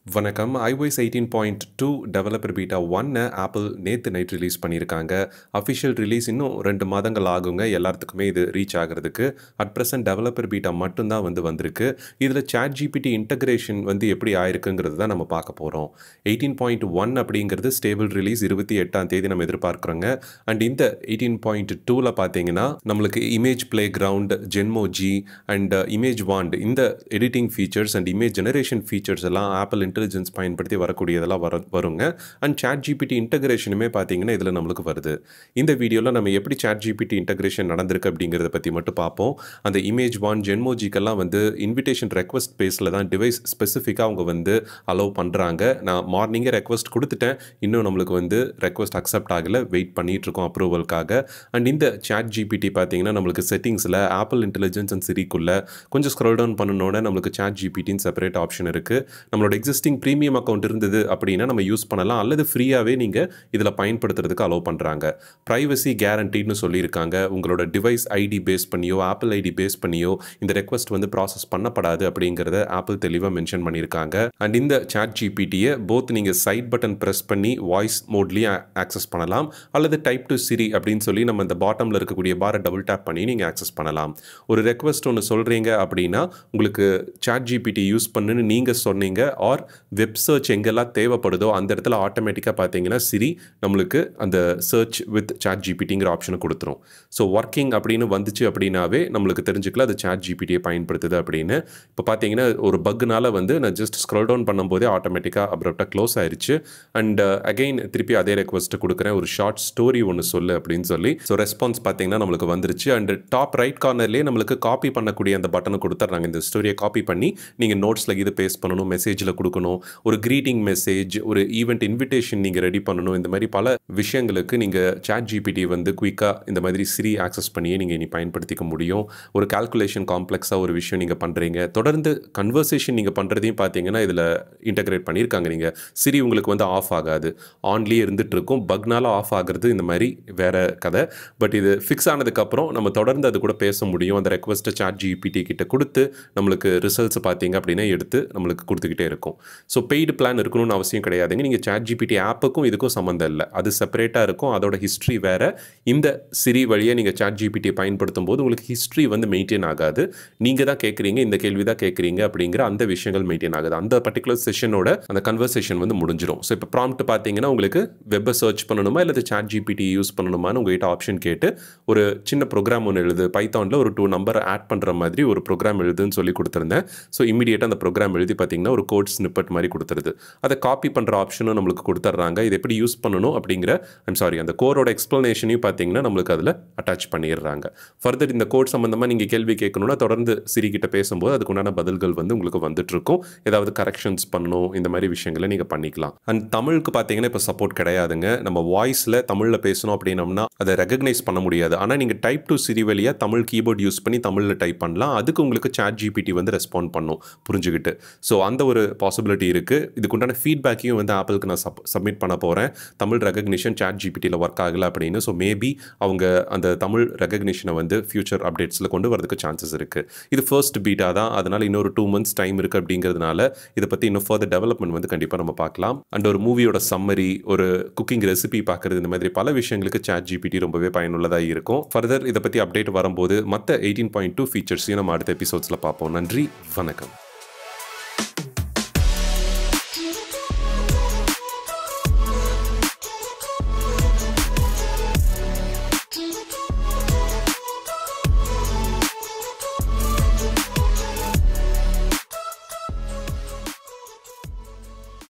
வணக்கம் iOS eighteen point two developer beta ஒன்னை Apple நேற்று நைட் ரிலீஸ் பண்ணியிருக்காங்க அஃபிஷியல் ரிலீஸ் இன்னும் ரெண்டு மாதங்கள் ஆகுங்க எல்லாத்துக்குமே இது ரீச் ஆகிறதுக்கு அட் ப்ரெசன்ட் டெவலப்பர் பீட்டா மட்டும்தான் வந்து வந்திருக்கு இதில் chat ஜிபிடி இன்டகிரேஷன் வந்து எப்படி ஆயிருக்குங்கிறது தான் நம்ம பார்க்க போகிறோம் எயிட்டீன் பாயிண்ட் ஒன் அப்படிங்கிறது ஸ்டேபிள் ரிலீஸ் இருபத்தி எட்டாம் தேதி நம்ம எதிர்பார்க்குறோங்க அண்ட் இந்த எயிட்டீன் பாயிண்ட் டூவில் பார்த்தீங்கன்னா நம்மளுக்கு image play ground ஜென்மோஜி and image want இந்த editing features and image generation features எல்லாம் ஆப்பிள் இன்டெலிஜென்ஸ் பயன்படுத்தி வரக்கூடியதெல்லாம் வர வருங்க அண்ட் chat ஜிபிடி இன்டகிரேஷனுமே பார்த்தீங்கன்னா இதில் நம்மளுக்கு வருது இந்த வீடியோவில் நம்ம எப்படி chat ஜிபிடி இன்டகிரேஷன் நடந்திருக்கு அப்படிங்கிறத பற்றி மட்டும் பார்ப்போம் அந்த இமேஜ் வான் ஜென்மோஜிக்கெல்லாம் வந்து இன்விடேஷன் ரெக்வஸ்ட் பேஸில் தான் டிவைஸ் ஸ்பெசிஃபிக்காக அவங்க வந்து அலோவ் பண்ணுறாங்க நான் மார்னிங்கே ரெக்வஸ்ட் கொடுத்துட்டேன் இன்னும் நம்மளுக்கு வந்து ரெக்வஸ்ட் அக்செப்ட் ஆகலை வெயிட் பண்ணிட்டு இருக்கோம் அப்ரூவலுக்காக அண்ட் இந்த chat ஜிபிடி பார்த்தீங்கன்னா நம்மளுக்கு செட்டிங்ஸில் ஆப்பிள் இன்டெலிஜென்ஸ் அண்ட் சிரிக்குள்ளே கொஞ்சம் ஸ்க்ரோல் டவுன் பண்ணணுன்னே நம்மளுக்கு chat ஜிபிடின்னு செப்பரேட் ஆப்ஷன் இருக்குது நம்மளோட எக்ஸிஸ்டிங் ப்ரீமியம் அக்கௌண்ட் இருந்தது அப்படின்னா நம்ம யூஸ் பண்ணலாம் அல்லது ஃப்ரீயாகவே நீங்கள் இதில் பயன்படுத்துறதுக்கு அலோவ் பண்ணுறாங்க ப்ரைவசி கேரண்டின்னு சொல்லியிருக்காங்க உங்களோட டிவைஸ் ஐடி பேஸ் பண்ணியோ ஆப்பிள் ஐடி பேஸ் பண்ணியோ இந்த ரெக்வஸ்ட் வந்து ப்ராசஸ் பண்ணப்படாது அப்படிங்கிறத ஆப்பிள் தெளிவாக மென்ஷன் பண்ணியிருக்காங்க அண்ட் இந்த chat ஜிபிடியை போத் நீங்கள் சைட் பட்டன் ப்ரெஸ் பண்ணி வாய்ஸ் மோட்லேயும் ஆக்சஸ் பண்ணலாம் அல்லது டைப் டு சிரி அப்படின்னு சொல்லி நம்ம இந்த பாட்டமில் இருக்கக்கூடிய பாரை டபுள் டேப் பண்ணி நீங்கள் ஆக்சஸ் பண்ணலாம் ஒரு ரெக்வஸ்ட் ஒன்று சொல்கிறீங்க அப்படின்னா உங்களுக்கு chat ஜிபிடி யூஸ் பண்ணுன்னு நீங்கள் சொன்னீங்க ஆர் வெப் சர்ச் எங்கெல்லாம் தேவைப்படுதோ அந்த இடத்துல ஆட்டோமேட்டிக்காக பார்த்தீங்கன்னா சிரி நம்மளுக்கு அந்த சர்ச் வித் chat ஜிபிடிங்கிற ஆப்ஷனை கொடுத்துரும் ஸோ ஒர்க்கிங் அப்படின்னு வந்துச்சு அப்படின்னாவே நம்மளுக்கு தெரிஞ்சுக்கலாம் அது chat ஜிபிடியை பயன்படுத்துது அப்படின்னு இப்போ பார்த்தீங்கன்னா ஒரு பக்குனால வந்து நான் ஜஸ்ட் ஸ்க்ரோல் டவுன் பண்ணும்போதே ஆட்டோமேட்டிக்காக அப்ரப்டாக க்ளோஸ் ஆயிருச்சு அண்ட் அகைன் திருப்பி அதே ரெக்வஸ்ட்டு கொடுக்குறேன் ஒரு ஷார்ட் ஸ்டோரி ஒன்று சொல்லு அப்படின்னு சொல்லி ஸோ ரெஸ்பான்ஸ் பார்த்தீங்கன்னா நம்மளுக்கு வந்துருச்சு அண்ட் டாப் ரைட் கார்னர்லேயே நம்மளுக்கு காப்பி பண்ணக்கூடிய அந்த பட்டனை கொடுத்துட்றாங்க இந்த ஸ்டோரியை காப்பி பண்ணி நீங்கள் நோட்ஸில் இது பேஸ்ட் பண்ணணும் மெசேஜில் கொடுக்கணும் ஒரு க்ரீட்டிங் மெசேஜ் ஒரு ஈவெண்ட் இன்விடேஷன் நீங்கள் ரெடி பண்ணணும் இந்த மாதிரி பல விஷயங்களுக்கு நீங்கள் chat ஜிபிடி வந்து குயிக்காக இந்த மாதிரி சிரி ஆக்சஸ் பண்ணியே நீங்கள் இனி பயன்படுத்திக்க முடியும் ஒரு கால்குலேஷன் காம்ப்ளெக்ஸாக ஒரு விஷயம் நீங்கள் பண்ணுறீங்க தொடர்ந்து கன்வர்சேஷன் நீங்கள் பண்ணுறதையும் பார்த்தீங்கன்னா இதில் இன்டகிரேட் பண்ணியிருக்காங்க நீங்கள் சிரி உங்களுக்கு வந்து ஆஃப் ஆகாது ஆன்லேயே இருந்துட்டு இருக்கும் பக்னால ஆஃப் ஆகிறது இந்த மாதிரி வேற கதை பட் இது ஃபிக்ஸ் ஆனதுக்கப்புறம் நம்ம தொடர்ந்து அது கூட பேச முடியும் அந்த ரெக்வஸ்ட்டை chat ஜிபிடி கிட்ட கொடுத்து நம்மளுக்கு ரிசல்ட்ஸ் பார்த்தீங்க அப்படின்னா எடுத்து நம்மளுக்கு கொடுத்துக்கிட்டே இருக்கும் ஸோ பெய்டு பிளான் இருக்கணும்னு அவசியம் கிடையாதுங்க நீங்கள் chat ஜிபிடி ஆப்புக்கும் இதுக்கும் சம்மந்தம் இல்லை அது செப்பரேட்டாக இருக்கும் அதோட ஹிஸ்ட்ரி வேற இந்த சிரி வழியாக நீங்கள் chat ஜிபிடியை பயன்படுத்தும் போது உங்களுக்கு ஹிஸ்ட்ரி வந்து மெயின்டைன் ஆகாது நீங்கள் தான் கேட்குறீங்க இந்த கேள்வி தான் கேட்குறீங்க அப்படிங்கிற அந்த விஷயங்கள் மெயின்டைன் ஆகுது அந்த பர்டிகுலர் செஷனோட அந்த கன்வர்சேஷன் வந்து முடிஞ்சிடும் ஸோ இப்போ ப்ராம்ப்ட் பார்த்தீங்கன்னா உங்களுக்கு வெப்பை சர்ச் பண்ணணுமா இல்லை chat ஜிபிடி யூஸ் பண்ணணுமான்னு உங்ககிட்ட ஆப்ஷன் கேட்டு ஒரு சின்ன ப்ரோக்ராம் ஒன்று எழுது பைத்தானில் ஒரு டூ நம்பர் ஆட் பண்ணுற மாதிரி ஒரு ப்ரோக்ராம் எழுதுன்னு சொல்லி கொடுத்துருந்தேன் ஸோ இமீடியட்டாக அந்த ப்ரோக்ராம் எழுதி பார்த்தீங்கன்னா ஒரு கோட் ஸ்னிப்பட் மாதிரி கொடுத்துருது அதை காப்பி பண்ணுற ஆப்ஷனும் நம்மளுக்கு கொடுத்துட்றாங்க இது எப்படி யூஸ் பண்ணணும் அப்படிங்கிற ஐம் சாரி அந்த கோரோட எக்ஸ்ப்ளனேஷனையும் பார்த்தீங்கன்னா நம்மளுக்கு அதில் அட்டாச் பண்ணிடுறாங்க ஃபர்தர் இந்த கோட் சம்மந்தமாக நீங்கள் கேள்வி கேட்கணும்னா தொடர்ந்து சிரி கிட்ட பேசும்போது அதுக்கு உண்டான பதில்கள் வந்து உங்களுக்கு வந்துட்டு இருக்கும் ஏதாவது கரெக்ஷன்ஸ் பண்ணணும் இந்த மாதிரி விஷயங்களை நீங்கள் பண்ணிக்கலாம் அண்ட் தமிழுக்கு பார்த்தீங்கன்னா இப்போ சப்போர்ட் கிடையாதுங்க நம்ம வாய்ஸில் தமிழில் பேசணும் அப்படின்னம்னா அதை ரெகக்னைஸ் பண்ண முடியாது ஆனால் நீங்கள் டைப் டு சிரி வழியாக தமிழ் கீபோர்ட் யூஸ் பண்ணி தமிழில் டைப் பண்ணலாம் அதுக்கு உங்களுக்கு chat ஜிபிடி வந்து ரெஸ்பாண்ட் பண்ணும் புரிஞ்சுக்கிட்டு ஸோ அந்த ஒரு பாசிபிலிட்டி இருக்குது இதுக்குண்டான ஃபீட்பேக்கையும் வந்து ஆப்பிளுக்கு நான் சப் சப்மிட் பண்ண போகிறேன் தமிழ் ரெகக்னிஷன் chat ஜிபிடியில் ஒர்க் ஆகலை அப்படின்னு ஸோ மேபி அவங்க அந்த தமிழ் ரெகக்னிஷனை வந்து ஃபியூச்சர் அப்டேட்ஸில் கொண்டு வரதுக்கு சான்சஸ் இருக்குது இது ஃபர்ஸ்ட் பீட்டாக தான் அதனால் இன்னொரு டூ மந்த்ஸ் டைம் இருக்குது அப்படிங்கிறதுனால இதை பற்றி இன்னும் ஃபர்தர் டெவலப்மெண்ட் வந்து கண்டிப்பாக நம்ம பார்க்கலாம் அண்ட் ஒரு மூவியோட சம்மரி ஒரு குக்கிங் ரெசிபி பார்க்குறது இந்த மாதிரி பல விஷயங்களுக்கு chat ஜிபிடி ரொம்பவே பயனுள்ளதாக இருக்கும் ஃபர்தர் இதை பற்றி அப்டேட் வரும்போது மற்ற எயிட்டீன் பாயிண்ட் டூ ஃபீச்சர்ஸையும் நம்ம அடுத்த எபிசோட்ஸில் பார்ப்போம் நன்றி வணக்கம்